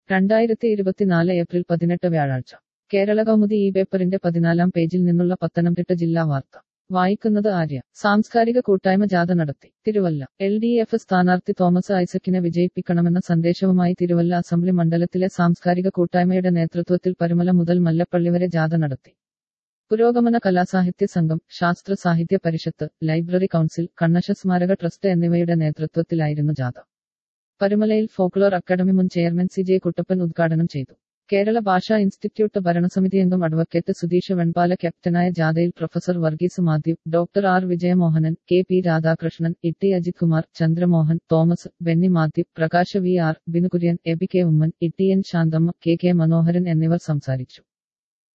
രണ്ടായിരത്തി ഇരുപത്തിനാല് ഏപ്രിൽ പതിനെട്ട് വ്യാഴാഴ്ച കേരള കൗമുദി ഈ പേപ്പറിന്റെ പതിനാലാം പേജിൽ നിന്നുള്ള പത്തനംതിട്ട ജില്ലാ വാർത്ത വായിക്കുന്നത് ആര്യ സാംസ്കാരിക കൂട്ടായ്മ ജാഥ നടത്തി തിരുവല്ല എൽ ഡി എഫ് സ്ഥാനാർത്ഥി തോമസ് ഐസക്കിനെ വിജയിപ്പിക്കണമെന്ന സന്ദേശവുമായി തിരുവല്ല അസംബ്ലി മണ്ഡലത്തിലെ സാംസ്കാരിക കൂട്ടായ്മയുടെ നേതൃത്വത്തിൽ പരുമല മുതൽ മല്ലപ്പള്ളി വരെ ജാഥ നടത്തി പുരോഗമന കലാസാഹിത്യ സംഘം ശാസ്ത്ര സാഹിത്യ പരിഷത്ത് ലൈബ്രറി കൗൺസിൽ കണ്ണശ സ്മാരക ട്രസ്റ്റ് എന്നിവയുടെ നേതൃത്വത്തിലായിരുന്നു ജാഥ പരുമലയിൽ ഫോക്ലോർ അക്കാദമി മുൻ ചെയർമാൻ സി ജെ കുട്ടപ്പൻ ഉദ്ഘാടനം ചെയ്തു കേരള ഭാഷാ ഇൻസ്റ്റിറ്റ്യൂട്ട് ഭരണസമിതി അംഗം അഡ്വക്കേറ്റ് സുധീഷ് വെൺപാല ക്യാപ്റ്റനായ ജാഥയിൽ professor Varghese Mathew doctor R Vijayamohanan K P Radhakrishnan Itty Ajith Kumar Chandramohan Thomas Benny Mathew Prakash V R Binu Kurian Eby K Oommen Itty N Santhamma K K Manoharan എന്നിവർ സംസാരിച്ചു